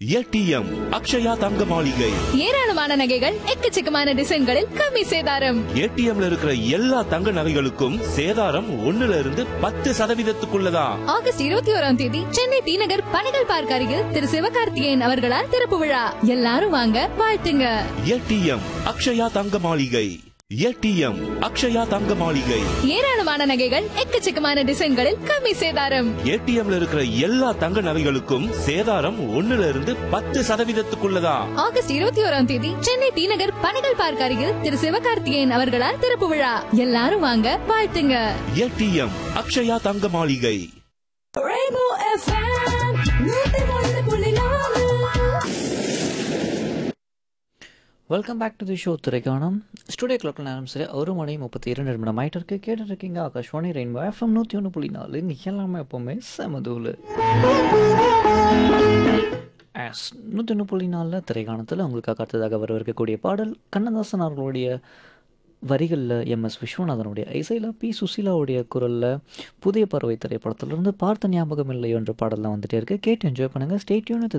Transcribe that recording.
ATM Akshaya Thanga மாளிகை ஏராளமான நகைகள் எக்கச்சக்கமான டிசைன்களில் கம்மி சேதாரம் ஏடிஎம்ல இருக்கிற எல்லா தங்க நகைகளுக்கும் சேதாரம் ஒண்ணுல இருந்து பத்து சதவீதத்துக்குள்ளதான் ஆகஸ்ட் இருபத்தி ஓராம் தேதி சென்னை டி நகர் பணிகள் பார்க் அருகில் திரு சிவகார்த்திகேயன் அவர்களால் திறப்பு விழா எல்லாரும் வாங்க வாழ்த்துங்க ஏடிஎம் அக்ஷயா தங்க மாளிகை ஏடிஎம் அக்ஷயா தங்க மாளிகை ஏராளமான நகைகள் எக்கச்சக்கமான டிசைன்களில் கம்மி சேதாரம் ஏடிஎம்ல இருக்கிற எல்லா தங்க நகைகளுக்கும் சேதாரம் ஒண்ணுல இருந்து பத்து சதவீதத்துக்குள்ளதான் ஆகஸ்ட் இருபத்தி ஓராம் தேதி சென்னை டி நகர் பணிகள் பார்க் அருகில் திரு சிவகார்த்திகேயன் அவர்களால் திறப்பு விழா எல்லாரும் வாங்க வாழ்த்துங்க ATM Akshaya Thanga Maaligai welcome back to the show திரைக்கானம் ஸ்டுடியோ கிளப்பில் நேரம் சரி ஒரு மணி முப்பத்தி இரண்டு நிமிடம் ஆயிட்டு இருக்கு கேட்டு இருக்கீங்க ஆகாஷ்வாணி ரெயின்போ எஃப்எம் நூற்றி ஒன்று புள்ளி நாலு இங்கே எல்லாமே எப்போவுமே செமதூல் எஸ் நூற்றி ஒன்று புள்ளி நாலில் திரைக்காணத்தில் உங்களுக்கு அடுத்ததாக வரவிருக்கக்கூடிய பாடல் கண்ணதாசன் அவர்களுடைய வரிகளில் எம் எஸ் விஸ்வநாதனுடைய இசையில் பி சுசீலாவுடைய குரலில் புதிய பறவை திரைப்படத்திலிருந்து பார்த்த ஞாபகம் இல்லை என்ற பாடலாம் வந்துட்டே இருக்கு கேட்டு என்ஜாய் பண்ணுங்கள் ஸ்டேட்யூன்